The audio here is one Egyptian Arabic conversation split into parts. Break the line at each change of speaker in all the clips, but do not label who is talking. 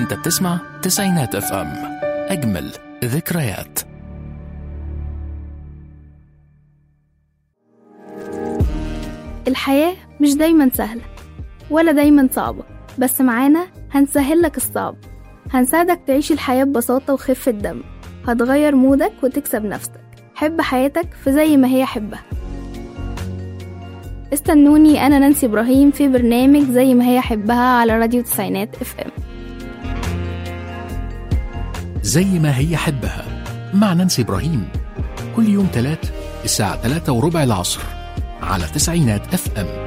انت بتسمع تسعينات اف ام اجمل ذكريات
الحياة مش دايما سهلة ولا دايما صعبة بس معانا هنسهل لك الصعب هنساعدك تعيش الحياة ببساطة وخفة دم هتغير مودك وتكسب نفسك حب حياتك في زي ما هي حبها استنوني أنا نانسي إبراهيم في برنامج زي ما هي حبها على راديو تسعينات اف ام
زي ما هي حبها مع نانسي إبراهيم كل يوم تلات الساعة تلاتة وربع العصر على تسعينات اف ام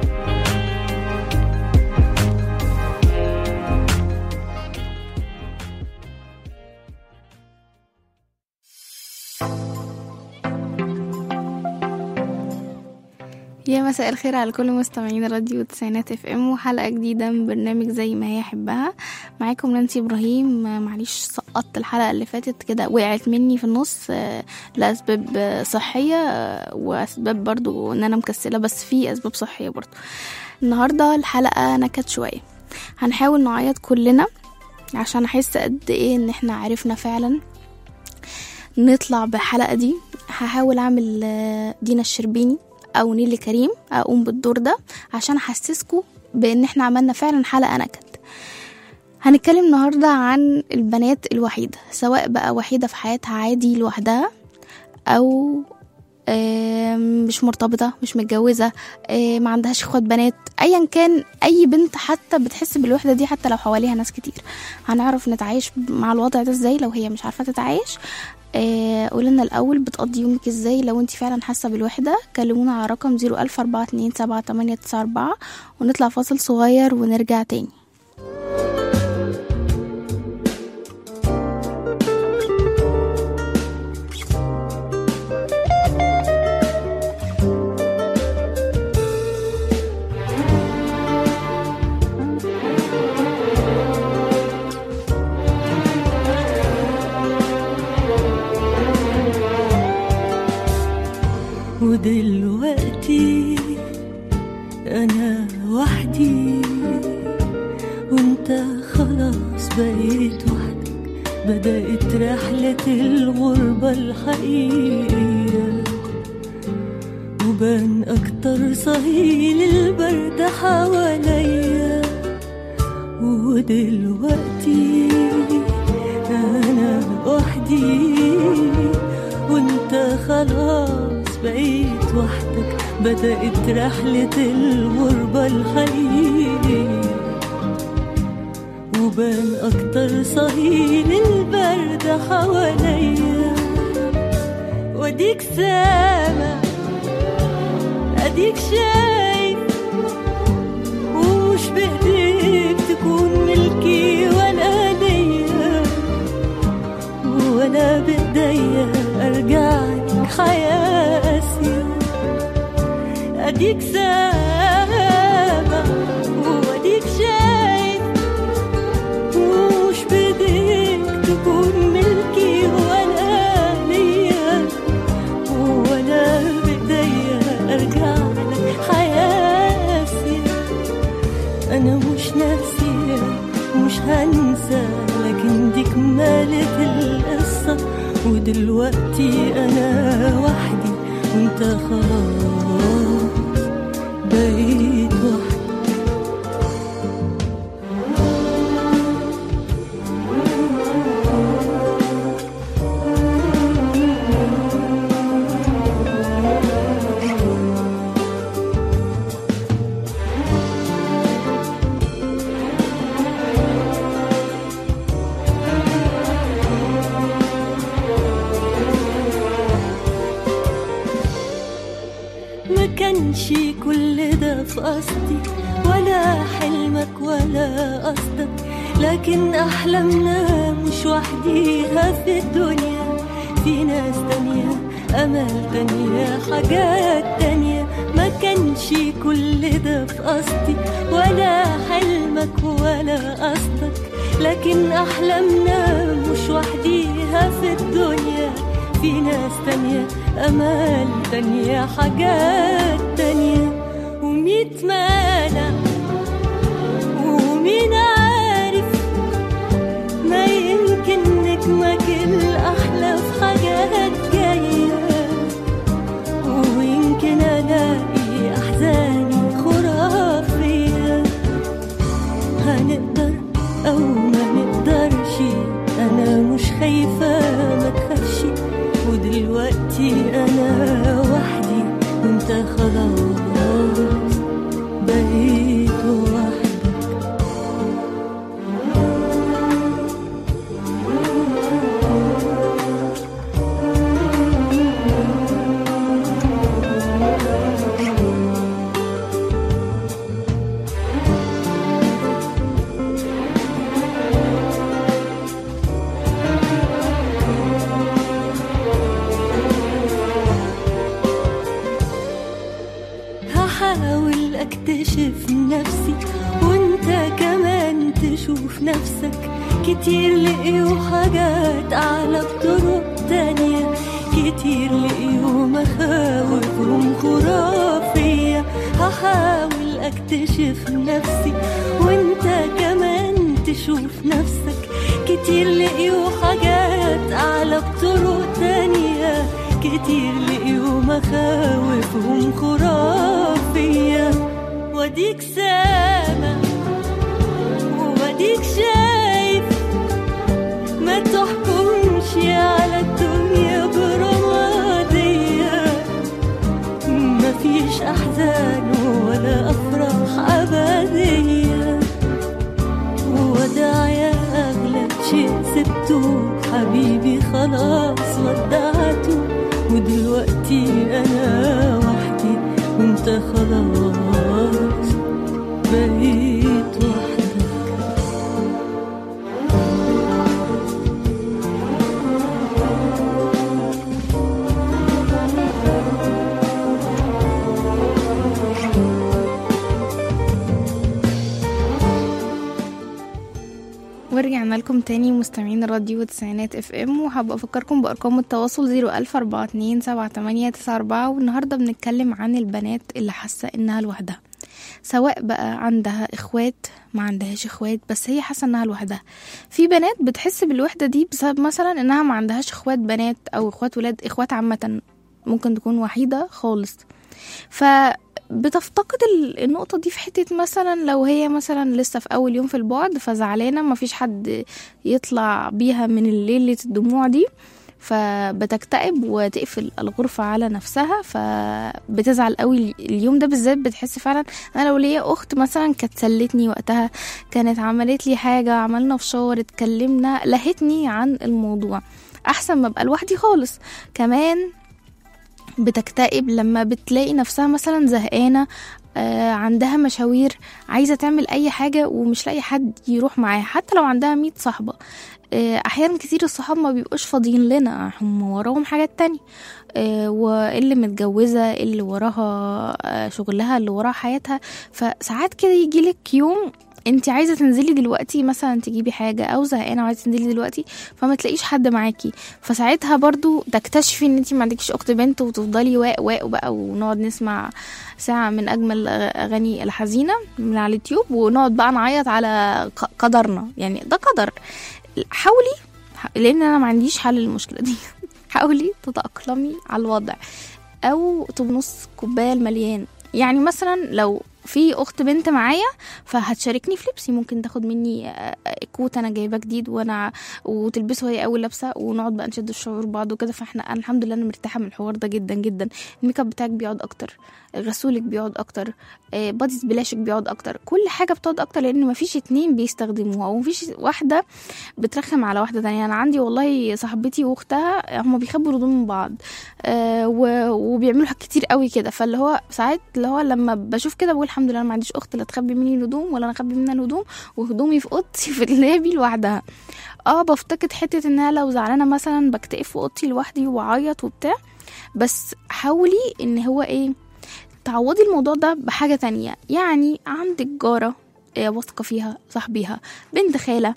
يا مساء الخير على كل مستمعين راديو تسعينات اف ام وحلقة جديدة من برنامج زي ما هي حبها معاكم نانسي ابراهيم معليش سقطت الحلقة اللي فاتت كده وقعت مني في النص آه، لأسباب آه، صحية آه، وأسباب برضو ان انا مكسلة بس في أسباب صحية برضو النهاردة الحلقة نكت شوية هنحاول نعيط كلنا عشان احس قد ايه ان احنا عرفنا فعلا نطلع بالحلقة دي هحاول اعمل آه، دينا الشربيني او نيلي كريم اقوم بالدور ده عشان احسسكم بان احنا عملنا فعلا حلقه نكد هنتكلم النهارده عن البنات الوحيده سواء بقى وحيده في حياتها عادي لوحدها او آم، مش مرتبطه مش متجوزه آم، ما عندهاش اخوات بنات ايا كان اي بنت حتى بتحس بالوحده دي حتى لو حواليها ناس كتير هنعرف نتعايش مع الوضع ده ازاي لو هي مش عارفه تتعايش آه، قولي لنا الاول بتقضي يومك ازاي لو انت فعلا حاسه بالوحده كلمونا على رقم 00427 ونطلع فاصل صغير ونرجع تاني
ودلوقتي انا وحدي وانت خلاص بقيت وحدك بدأت رحلة الغربة الحقيقية وبان أكتر صهيل البرد حواليا ودلوقتي أنا وحدي وانت خلاص بقيت وحدك بدأت رحلة الغربة الحقيقية وبان أكتر صهيل البرد حواليا واديك سامع اديك شايف ومش بايديك تكون ملكي ولا ليا ولا بايديا ارجع لك حياتي اديك سامع واديك شايف ومش بايديك تكون ملكي ولا ليا ولا بايديا ارجع لك حياتي انا مش ناسيه مش هنسى لكن دي كمالة القصة ودلوقتي انا وحدي وانت خلاص بقيت وحدي ما كانش كل ده في قصدي ولا حلمك ولا قصدك لكن أحلامنا مش وحديها في الدنيا في ناس تانية أمل تانية حاجات تانية ما كانش كل ده في قصدي ولا حلمك ولا قصدك لكن أحلامنا مش وحديها في الدنيا في ناس تانية أمال تانية حاجات تانية وميت مانع ومين عارف بقيت وحدك هحاول اكتشف نفسي وانت كمان تشوف نفسك كتير لقيوا حاجات اعلى بطرق تانية كتير لقيوا مخاوفهم خرافية هحاول اكتشف نفسي وانت كمان تشوف نفسك كتير لقيوا حاجات اعلى بطرق تانية كتير لقيوا مخاوفهم خرافية واديك سامع واديك شايف ما تحكمش على الدنيا برمادية مفيش أحزان ولا أفراح أبدية وداع يا أغلى شيء سبته حبيبي خلاص ودعته ودلوقتي أنا وحدي وانت خلاص بقيت وحدك
ورجعنا لكم تاني مستمعين راديو تسعينات اف ام وحابة افكركم بارقام التواصل زيرو الف اربعة اتنين سبعة تمانية تسعة اربعة والنهاردة بنتكلم عن البنات اللي حاسة انها لوحدها سواء بقى عندها اخوات ما عندهاش اخوات بس هي حاسه انها لوحدها في بنات بتحس بالوحده دي بسبب مثلا انها ما عندهاش اخوات بنات او اخوات ولاد اخوات عامه ممكن تكون وحيده خالص فبتفتقد ال- النقطة دي في حتة مثلا لو هي مثلا لسه في أول يوم في البعد فزعلانة مفيش حد يطلع بيها من ليلة الدموع دي فبتكتئب وتقفل الغرفة على نفسها فبتزعل قوي اليوم ده بالذات بتحس فعلا انا لو ليا اخت مثلا كانت سلتني وقتها كانت عملت لي حاجة عملنا فشار اتكلمنا لهتني عن الموضوع احسن ما ابقى لوحدي خالص كمان بتكتئب لما بتلاقي نفسها مثلا زهقانة آه عندها مشاوير عايزة تعمل أي حاجة ومش لاقي حد يروح معاها حتى لو عندها مية صاحبة آه أحيانا كتير الصحاب ما بيبقوش فاضيين لنا هم وراهم حاجات تانية آه واللي متجوزة اللي وراها آه شغلها اللي وراها حياتها فساعات كده يجيلك يوم انت عايزه تنزلي دلوقتي مثلا تجيبي حاجه او زهقانه وعايزه تنزلي دلوقتي فما تلاقيش حد معاكي فساعتها برضو تكتشفي ان انت ما عندكيش اخت بنت وتفضلي واق واق بقى ونقعد نسمع ساعه من اجمل اغاني الحزينه من على اليوتيوب ونقعد بقى نعيط على ق- قدرنا يعني ده قدر حاولي لان انا ما عنديش حل للمشكله دي حاولي تتاقلمي على الوضع او تبنص كوبايه المليان يعني مثلا لو في اخت بنت معايا فهتشاركني في لبسي ممكن تاخد مني آه، آه، كوت انا جايباه جديد وانا وتلبسه هي اول لابسه ونقعد بقى نشد الشعور بعض وكده فاحنا أنا الحمد لله انا مرتاحه من الحوار ده جدا جدا الميك اب بتاعك بيقعد اكتر غسولك بيقعد اكتر آه، بادي سبلاشك بيقعد اكتر كل حاجه بتقعد اكتر لان مفيش اتنين بيستخدموها ومفيش واحده بترخم على واحده تانية انا عندي والله صاحبتي واختها هما بيخبوا الهدوم من بعض آه و- وبيعملوا حاجات كتير قوي كده فاللي هو ساعات اللي هو لما بشوف كده بقول الحمد لله أنا ما عنديش اخت لا تخبي مني الهدوم ولا انا اخبي منها الهدوم وهدومي في اوضتي في اللابي لوحدها اه بفتقد حته ان انا لو زعلانه مثلا بكتئب في اوضتي لوحدي واعيط وبتاع بس حاولي ان هو ايه تعوضي الموضوع ده بحاجه تانية يعني عندك جاره آه، واثقه فيها صاحبيها بنت خاله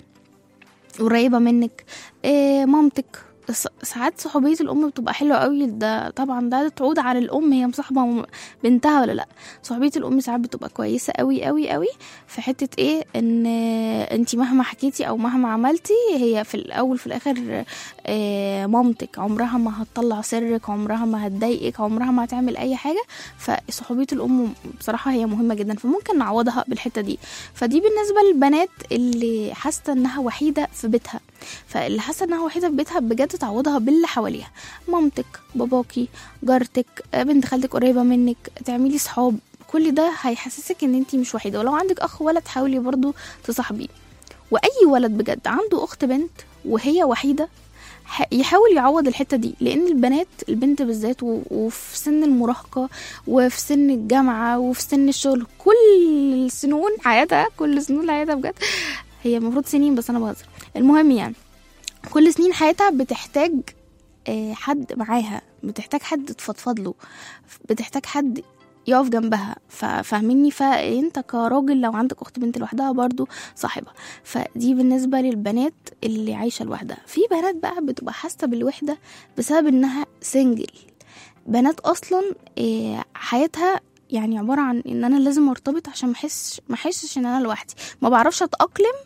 قريبه منك آه، مامتك س- ساعات صحوبية الأم بتبقى حلوة قوي ده طبعا ده تعود على الأم هي مصاحبة م- بنتها ولا لأ صحوبية الأم ساعات بتبقى كويسة قوي قوي قوي في حتة إيه إن أنت مهما حكيتي أو مهما عملتي هي في الأول في الآخر آه، مامتك عمرها ما هتطلع سرك عمرها ما هتضايقك عمرها ما هتعمل أي حاجة فصحوبية الأم بصراحة هي مهمة جدا فممكن نعوضها بالحتة دي فدي بالنسبة للبنات اللي حاسة إنها وحيدة في بيتها فاللي حاسه انها وحيده في بيتها بجد تعوضها باللي حواليها مامتك باباكي جارتك آه، بنت خالتك قريبه منك تعملي صحاب كل ده هيحسسك ان انت مش وحيده ولو عندك اخ ولد حاولي برضو تصاحبيه واي ولد بجد عنده اخت بنت وهي وحيده ح- يحاول يعوض الحته دي لان البنات البنت بالذات و- وفي سن المراهقه وفي سن الجامعه وفي سن الشغل كل سنون حياتها كل سنون حياتها بجد هي المفروض سنين بس انا بهزر المهم يعني كل سنين حياتها بتحتاج آه، حد معاها بتحتاج حد تفضفض له بتحتاج حد يقف جنبها ف- فاهميني فانت كراجل لو عندك اخت بنت لوحدها برضو صاحبها فدي بالنسبه للبنات اللي عايشه لوحدها في بنات بقى بتبقى حاسه بالوحده بسبب انها سنجل بنات اصلا آه، حياتها يعني عباره عن ان انا لازم ارتبط عشان ما احسش ما احسش ان انا لوحدي ما بعرفش اتاقلم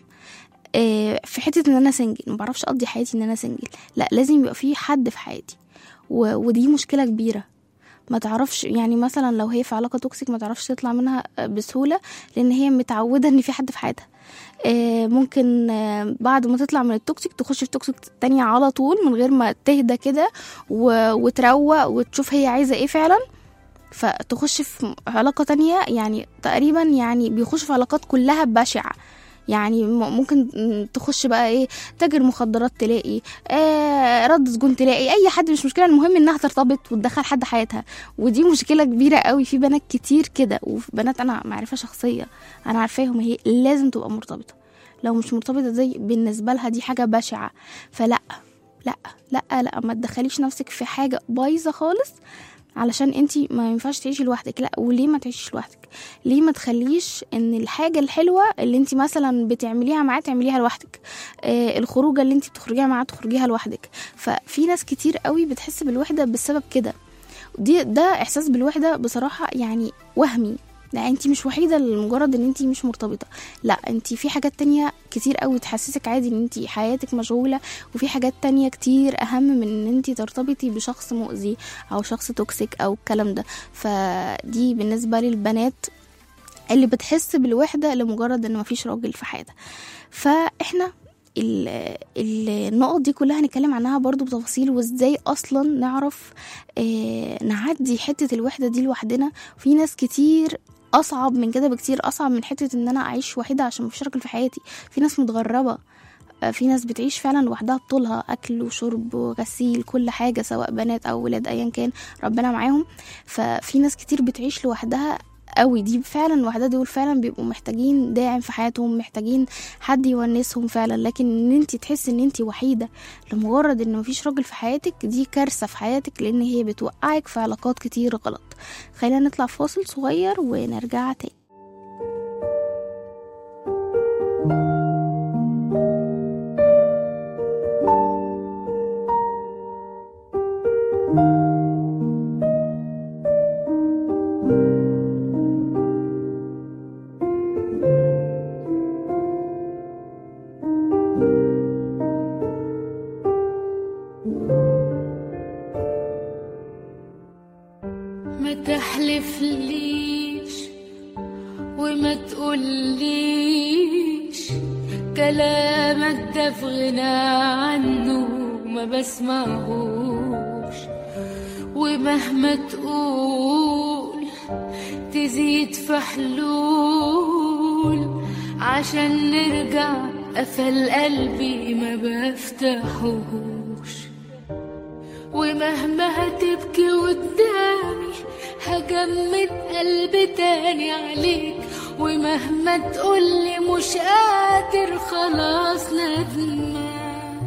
آه، في حته ان انا سنجل ما بعرفش اقضي حياتي ان انا سنجل لا لازم يبقى في حد في حياتي و... ودي مشكله كبيره ما تعرفش يعني مثلا لو هي في علاقه توكسيك ما تعرفش تطلع منها بسهوله لان هي متعوده ان في حد في حياتها آه، ممكن آه، بعد ما تطلع من التوكسيك تخش في توكسيك تانية على طول من غير ما تهدى كده و- وتروق وتشوف هي عايزة ايه فعلا فتخش في علاقة تانية يعني تقريبا يعني بيخش في علاقات كلها بشعة يعني م- ممكن تخش بقى ايه تاجر مخدرات تلاقي آه رد سجون تلاقي اي حد مش مشكله المهم انها ترتبط وتدخل حد حياتها ودي مشكله كبيره قوي في بنات كتير كده وفي بنات انا معرفه شخصيه انا عارفاهم هي لازم تبقى مرتبطه لو مش مرتبطه زي بالنسبه لها دي حاجه بشعه فلا لا لا لا ما تدخليش نفسك في حاجه بايظه خالص علشان انتي ما ينفعش تعيشي لوحدك لا وليه ما تعيشيش لوحدك ليه ما تخليش ان الحاجه الحلوه اللي انتي مثلا بتعمليها معاه تعمليها لوحدك آه الخروجه اللي انتي بتخرجيها معاه تخرجيها لوحدك ففي ناس كتير قوي بتحس بالوحده بسبب كده دي ده احساس بالوحده بصراحه يعني وهمي لا انت مش وحيده لمجرد ان انت مش مرتبطه لا انت في حاجات تانية كتير قوي تحسسك عادي ان انت حياتك مشغوله وفي حاجات تانية كتير اهم من ان انت ترتبطي بشخص مؤذي او شخص توكسيك او الكلام ده فدي بالنسبه للبنات اللي بتحس بالوحده لمجرد ان مفيش راجل في حياتها فاحنا ال- ال- النقط دي كلها هنتكلم عنها برضو بتفاصيل وازاي اصلا نعرف آه، نعدي حتة الوحدة دي لوحدنا في ناس كتير اصعب من كده بكتير اصعب من حتة ان انا اعيش وحيدة عشان مفيش راجل في حياتي في ناس متغربة آه، في ناس بتعيش فعلا لوحدها بطولها اكل وشرب وغسيل كل حاجة سواء بنات او ولاد ايا كان ربنا معاهم ففي ناس كتير بتعيش لوحدها قوي دي فعلا لوحدها دول فعلا بيبقوا محتاجين داعم في حياتهم محتاجين حد يونسهم فعلا لكن ان انت تحسي ان انت وحيده لمجرد ان مفيش راجل في حياتك دي كارثه في حياتك لان هي بتوقعك في علاقات كتير غلط خلينا نطلع فاصل صغير ونرجع تاني
ما تحلفليش وما تقوليش كلامك ده في غنى عنه ما بسمعهوش ومهما تقول تزيد في حلول عشان نرجع قفل قلبي ما بفتحوش ومهما هتبكي قدامي هجمد قلبي تاني عليك ومهما تقولي مش قادر خلاص ندمان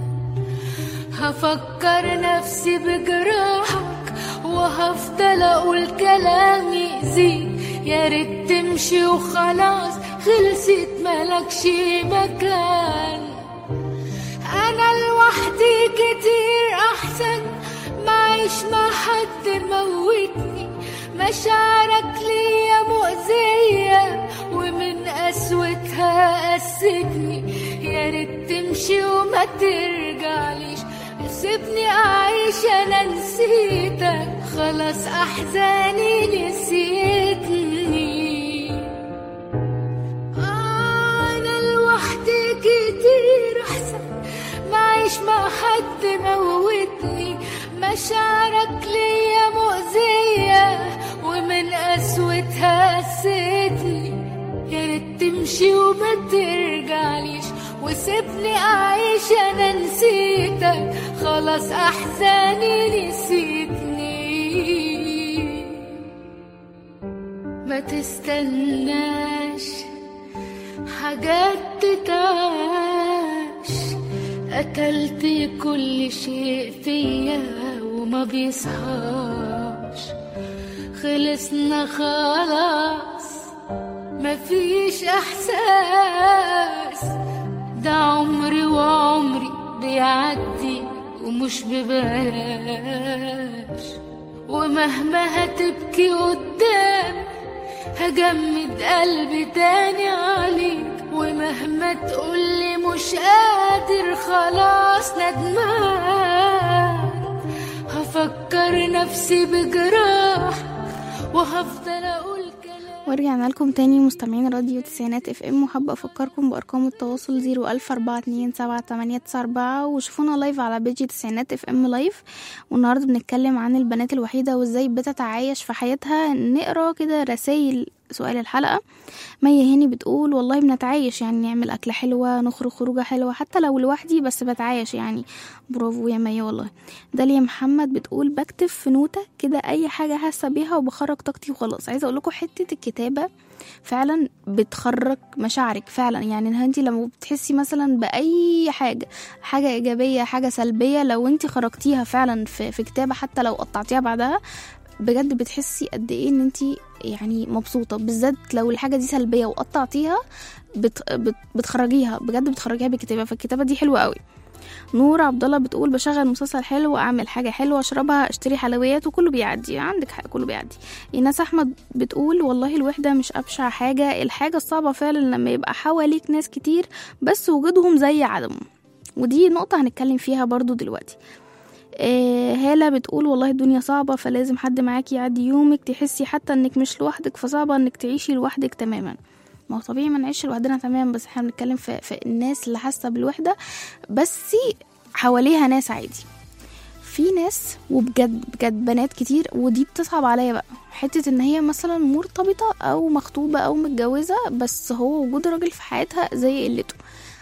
هفكر نفسي بجراحك وهفضل اقول كلام يأذيك يا ريت تمشي وخلاص خلصت ملكش مكان انا لوحدي كتير احسن معيش مع حد موتني مشاعرك ليا مؤذية ومن قسوتها قستني يا ريت تمشي وما ترجعليش سيبني اعيش انا نسيتك خلاص احزاني نسيتني أنا لوحدي كتير أحسن معيش مع حد موتني مشاعرك ليا مؤذية ومن قسوتها تمشي وما ترجعليش وسيبني اعيش انا نسيتك خلاص احزاني نسيتني ما تستناش حاجات تتعاش قتلت كل شيء فيا وما بيصحاش خلصنا خلاص مفيش احساس ده عمري وعمري بيعدي ومش ببلاش ومهما هتبكي قدام هجمد قلبي تاني عليك ومهما تقولي مش قادر خلاص ندمان هفكر نفسي بجراح وهفضل اقول كلام
ورجعنا لكم تاني مستمعين راديو تسعينات اف ام وحابة افكركم بارقام التواصل زيرو الف اربعة اتنين سبعة تمانية تسعة اربعة وشوفونا لايف على بيجي تسعينات اف ام لايف والنهاردة بنتكلم عن البنات الوحيدة وازاي بتتعايش في حياتها نقرا كده رسايل سؤال الحلقة مي هاني بتقول والله بنتعايش يعني نعمل أكلة حلوة نخرج خروجة حلوة حتى لو لوحدي بس بتعايش يعني برافو يا مي والله داليا محمد بتقول بكتب في نوتة كده أي حاجة حاسة بيها وبخرج طاقتي وخلاص عايزة أقول لكم حتة الكتابة فعلا بتخرج مشاعرك فعلا يعني انت لما بتحسي مثلا باي حاجه حاجه ايجابيه حاجه سلبيه لو انت خرجتيها فعلا في, في كتابه حتى لو قطعتيها بعدها بجد بتحسي قد ايه ان انت يعني مبسوطه بالذات لو الحاجه دي سلبيه وقطعتيها بت بت بتخرجيها بجد بتخرجيها بالكتابه فالكتابه دي حلوه قوي نور عبد الله بتقول بشغل مسلسل حلو اعمل حاجه حلوه اشربها اشتري حلويات وكله بيعدي عندك حق كله بيعدي ايناس احمد بتقول والله الوحده مش ابشع حاجه الحاجه الصعبه فعلا لما يبقى حواليك ناس كتير بس وجودهم زي عدمهم ودي نقطه هنتكلم فيها برضو دلوقتي آه، هالة بتقول والله الدنيا صعبة فلازم حد معاكي يعدي يومك تحسي حتى انك مش لوحدك فصعبة انك تعيشي لوحدك تماما ما هو طبيعي ما نعيش لوحدنا تماما بس احنا بنتكلم في, في الناس اللي حاسة بالوحدة بس حواليها ناس عادي في ناس وبجد بجد بنات كتير ودي بتصعب عليا بقى حتة ان هي مثلا مرتبطة او مخطوبة او متجوزة بس هو وجود راجل في حياتها زي قلته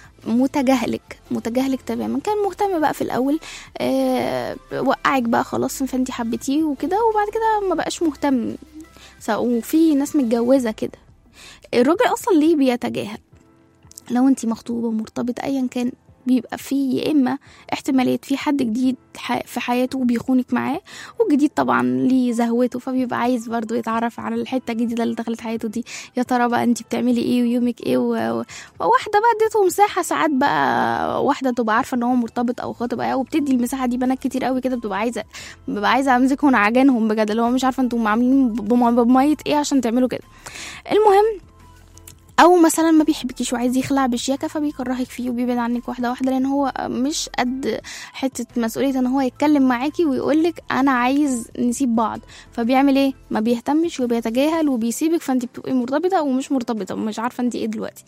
متجاهلك متجاهلك تماما كان مهتم بقى في الاول آه وقعك بقى خلاص فانتي حبيتيه وكده وبعد كده ما بقاش مهتم س- وفي ناس متجوزه كده الراجل اصلا ليه بيتجاهل لو انتي مخطوبه ومرتبطه ايا كان بيبقى في يا اما احتماليه في حد جديد ح- في حياته بيخونك معاه والجديد طبعا ليه زهوته فبيبقى عايز برضو يتعرف على الحته الجديده اللي دخلت حياته دي يا ترى بقى انت بتعملي ايه ويومك ايه و... و- وواحده بقى اديته مساحه ساعات بقى واحده تبقى عارفه ان هو مرتبط او خاطب أو وبتدي المساحه دي بنات كتير قوي كده بتبقى عايزه ببقى عايزه امسكهم عجانهم بجد اللي هو مش عارفه انتوا عاملين بم- بميه ايه عشان تعملوا كده المهم او مثلا ما بيحبكيش وعايز يخلع بشياكه فبيكرهك فيه وبيبعد عنك واحده واحده لان هو مش قد حته مسؤوليه ان هو يتكلم معاكي ويقولك انا عايز نسيب بعض فبيعمل ايه ما بيهتمش وبيتجاهل وبيسيبك فانت بتبقي مرتبطه ومش مرتبطه ومش عارفه انت ايه دلوقتي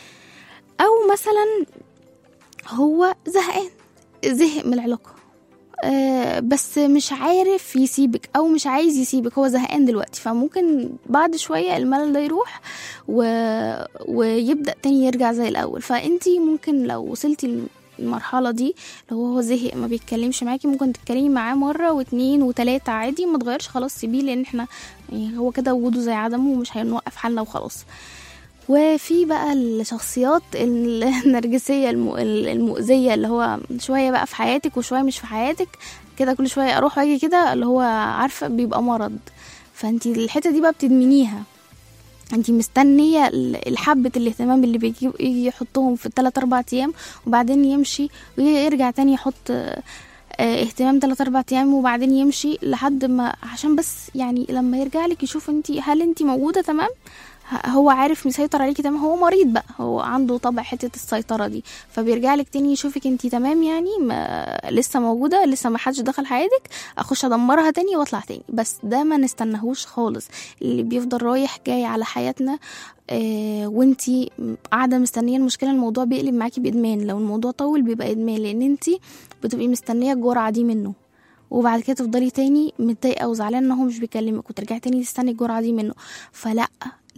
او مثلا هو زهقان زهق من العلاقه آه، بس مش عارف يسيبك او مش عايز يسيبك هو زهقان دلوقتي فممكن بعد شويه الملل ده يروح و... ويبدا تاني يرجع زي الاول فانتي ممكن لو وصلتي المرحلة دي لو هو زهق ما بيتكلمش معاكي ممكن تتكلمي معاه مرة واتنين وتلاتة عادي ما تغيرش خلاص سيبيه لان احنا يعني هو كده وجوده زي عدمه ومش هنوقف حالنا وخلاص وفي بقى الشخصيات النرجسية الم- المؤذية اللي هو شوية بقى في حياتك وشوية مش في حياتك كده كل شوية اروح واجي كده اللي هو عارفة بيبقى مرض فانتي الحتة دي بقى بتدمنيها انتي مستنية ال- الحبة الاهتمام اللي بيجي يجي يحطهم في التلات اربع ايام وبعدين يمشي ويرجع تاني يحط آه، آه، اهتمام تلات اربع ايام وبعدين يمشي لحد ما عشان بس يعني لما يرجع لك يشوف انتي هل انتي موجودة تمام ه- هو عارف مسيطر عليكي تمام هو مريض بقى هو عنده طبع حتة السيطرة دي فبيرجع لك تاني يشوفك انتي تمام يعني ما لسه موجودة لسه ما حدش دخل حياتك اخش ادمرها تاني واطلع تاني بس ده ما نستناهوش خالص اللي بيفضل رايح جاي على حياتنا آه وانتي قاعدة مستنية المشكلة الموضوع بيقلب معاكي بإدمان لو الموضوع طول بيبقى إدمان لأن انتي بتبقي مستنية الجرعة دي منه وبعد كده تفضلي تاني متضايقة وزعلانة ان هو مش بيكلمك وترجعي تاني تستني الجرعة دي منه فلا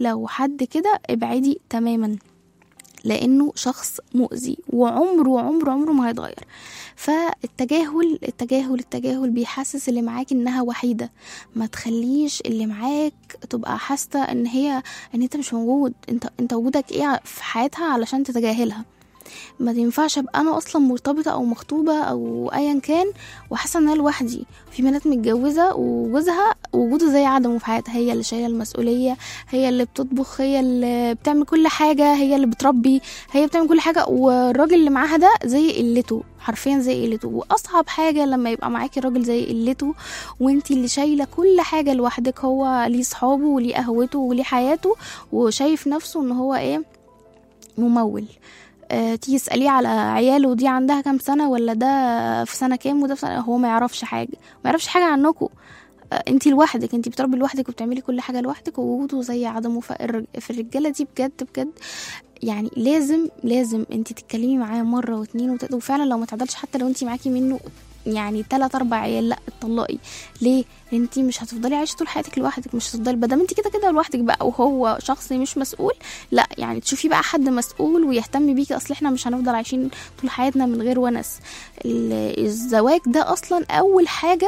لو حد كده ابعدي تماما لانه شخص مؤذي وعمره عمره عمره ما هيتغير فالتجاهل التجاهل التجاهل بيحسس اللي معاك انها وحيده ما تخليش اللي معاك تبقى حاسه ان هي ان انت مش موجود انت انت وجودك ايه في حياتها علشان تتجاهلها ما ينفعش ابقى انا اصلا مرتبطه او مخطوبه او ايا كان وحاسه ان انا لوحدي في بنات متجوزه وجوزها وجوده زي عدمه في حياتها هي اللي شايله المسؤوليه هي اللي بتطبخ هي اللي بتعمل كل حاجه هي اللي بتربي هي بتعمل كل حاجه والراجل اللي معاها ده زي قلته حرفيا زي قلته واصعب حاجه لما يبقى معاكي راجل زي قلته وانتي اللي شايله كل حاجه لوحدك هو ليه صحابه وليه قهوته وليه حياته وشايف نفسه ان هو ايه ممول آه، تيجي تسأليه على عياله دي عندها كام سنة ولا ده في سنة كام وده في سنة هو ما يعرفش حاجة ما يعرفش حاجة عنكم انت لوحدك انت بتربي لوحدك وبتعملي كل حاجة لوحدك ووجوده زي عدمه فالرج- في الرجالة دي بجد بجد يعني لازم لازم انت تتكلمي معاه مرة واتنين وتلاتة وفعلا لو ما تعدلش حتى لو انت معاكي منه يعني تلات اربع عيال لا اتطلقي ليه انت مش هتفضلي عايشه طول حياتك لوحدك مش هتفضلي بدل انت كده كده لوحدك بقى وهو شخص مش مسؤول لا يعني تشوفي بقى حد مسؤول ويهتم بيكي اصل احنا مش هنفضل عايشين طول حياتنا من غير ونس ال- الزواج ده اصلا اول حاجه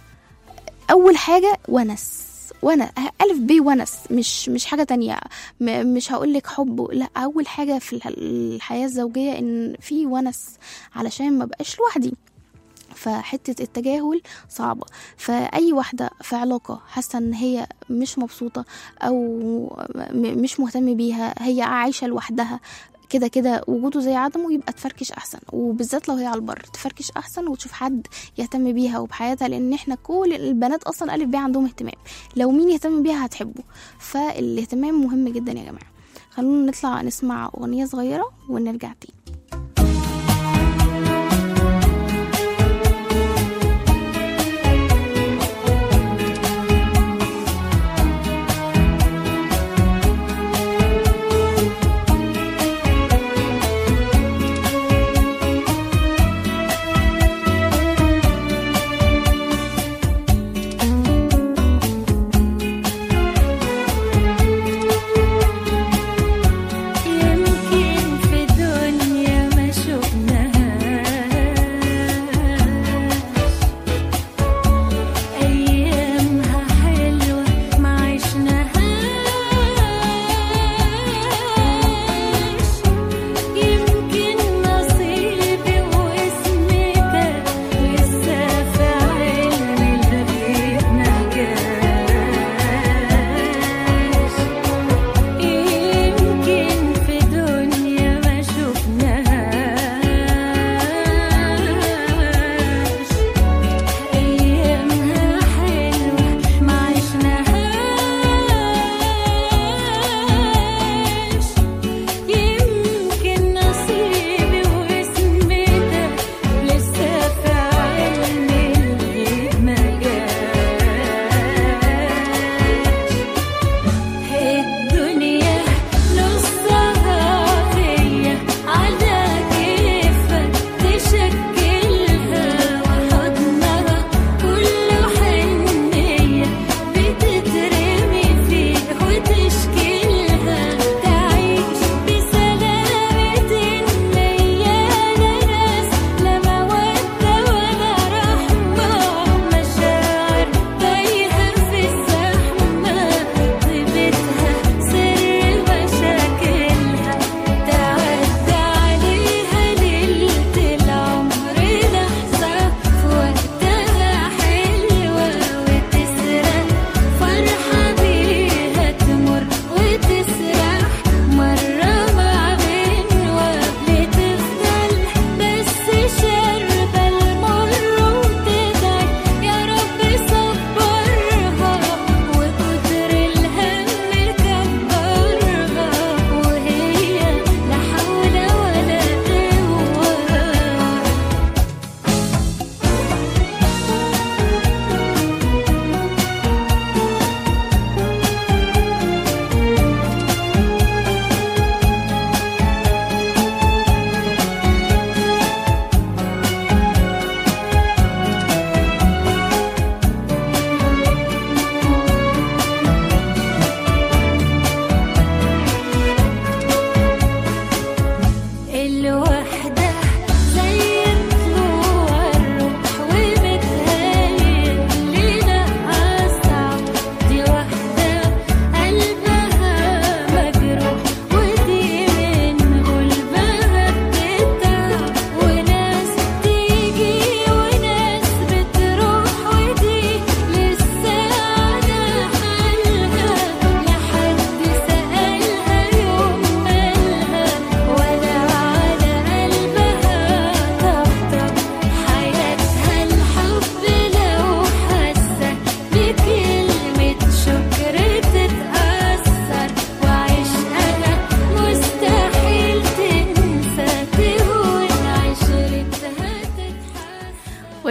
اول حاجه ونس وانا الف ب ونس مش مش حاجه تانية م- مش هقول لك حب لا اول حاجه في الح- الحياه الزوجيه ان في ونس علشان ما بقاش لوحدي فحتة التجاهل صعبة فأي واحدة في علاقة حاسة إن هي مش مبسوطة أو م- مش مهتم بيها هي عايشة لوحدها كده كده وجوده زي عدمه يبقى تفركش احسن وبالذات لو هي على البر تفركش احسن وتشوف حد يهتم بيها وبحياتها لان احنا كل البنات اصلا الف ب عندهم اهتمام لو مين يهتم بيها هتحبه فالاهتمام مهم جدا يا جماعه خلونا نطلع نسمع اغنيه صغيره ونرجع تاني
يمكن في دنيا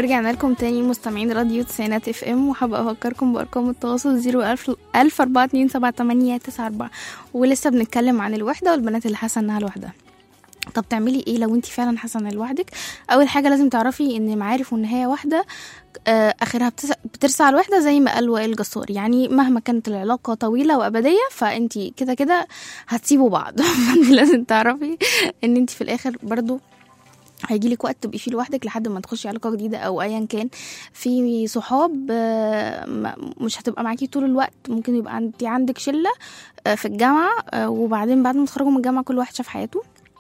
ورجعنا لكم تاني مستمعين راديو تسعينات اف ام وحابة افكركم بارقام التواصل زيرو الف الف اربعة اتنين سبعة تمانية تسعة اربعة ولسه بنتكلم عن الوحدة والبنات اللي حاسة انها لوحدها طب تعملي ايه لو انت فعلا حاسه انك لوحدك اول حاجه لازم تعرفي ان معارف والنهايه واحده آه، اخرها بتس- بترسى على الوحده زي ما قال وائل جسار يعني مهما كانت العلاقه طويله وابديه فانت كده كده هتسيبوا بعض فانت لازم تعرفي ان انت في الاخر برضو هيجيلك وقت تبقي فيه لوحدك لحد ما تخشي علاقه جديده او ايا كان في صحاب آه، ما- مش هتبقى معاكي طول الوقت ممكن يبقى انت عندك شله آه، في الجامعه آه، وبعدين بعد ما تخرجوا من الجامعه كل واحد شاف حياته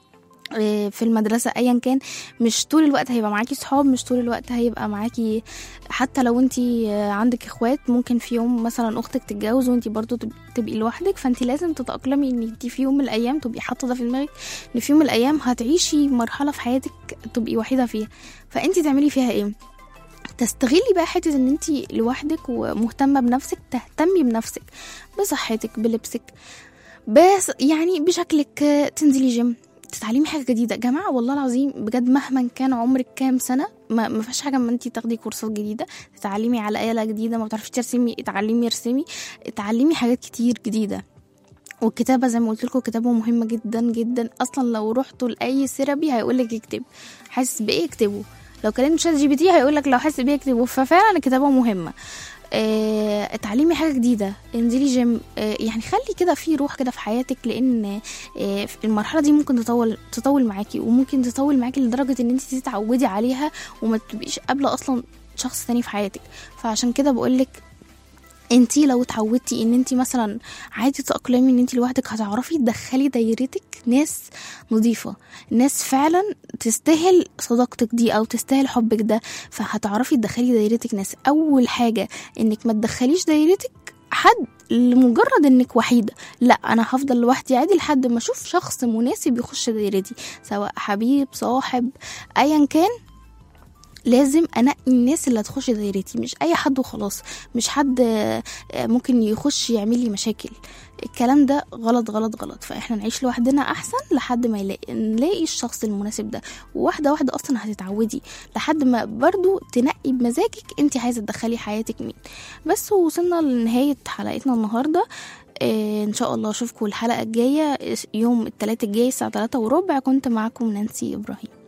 آه، في المدرسة أيا كان مش طول الوقت هيبقى معاكي صحاب مش طول الوقت هيبقى معاكي حتى لو انتي آه، عندك اخوات ممكن في يوم مثلا اختك تتجوز وانتي برضو تب- تبقي لوحدك فانتي لازم تتأقلمي ان انتي في يوم من الايام تبقي حاطة ده في دماغك ان في يوم من الايام هتعيشي مرحلة في حياتك تبقي وحيدة فيها فانتي تعملي فيها ايه تستغلي بقى حتة ان انتي لوحدك ومهتمة بنفسك تهتمي بنفسك بصحتك بلبسك بس يعني بشكلك آه، تنزلي جيم تتعلمي حاجه جديده يا جماعه والله العظيم بجد مهما كان عمرك كام سنه ما, ما فيش حاجه اما انت تاخدي كورسات جديده تتعلمي على آلة جديده ما بتعرفيش ترسمي اتعلمي ارسمي اتعلمي حاجات كتير جديده والكتابه زي ما قلت لكم الكتابه مهمه جدا جدا اصلا لو رحتوا لاي سيرابي هيقول لك اكتب حاسس بايه اكتبه لو كلمت شات جي بي تي هيقول لك لو حاسس بايه اكتبه ففعلا الكتابه مهمه آه، اتعلمي حاجه جديده انزلي جيم آه، يعني خلي كده في روح كده في حياتك لان آه، في المرحله دي ممكن تطول تطول معاكي وممكن تطول معاكي لدرجه ان انت تتعودي عليها وما تبقيش قابله اصلا شخص تاني في حياتك فعشان كده بقولك انتي لو اتعودتي ان انتي مثلا عادي تأقلمي ان انتي لوحدك هتعرفي تدخلي دايرتك ناس نظيفة ناس فعلا تستاهل صداقتك دي او تستاهل حبك ده فهتعرفي تدخلي دايرتك ناس اول حاجة انك ما تدخليش دايرتك حد لمجرد انك وحيدة لا انا هفضل لوحدي عادي لحد ما اشوف شخص مناسب يخش دايرتي سواء حبيب صاحب ايا كان لازم انقي الناس اللي هتخش دايرتي مش اي حد وخلاص مش حد آه، آه، ممكن يخش يعمل لي مشاكل الكلام ده غلط غلط غلط فاحنا نعيش لوحدنا احسن لحد ما يلاقي نلاقي الشخص المناسب ده وواحده واحده اصلا هتتعودي لحد ما برضو تنقي بمزاجك انت عايزه تدخلي حياتك مين بس وصلنا لنهايه حلقتنا النهارده آه، ان شاء الله اشوفكم الحلقه الجايه يوم الثلاث الجاي الساعه 3 وربع كنت معاكم نانسي ابراهيم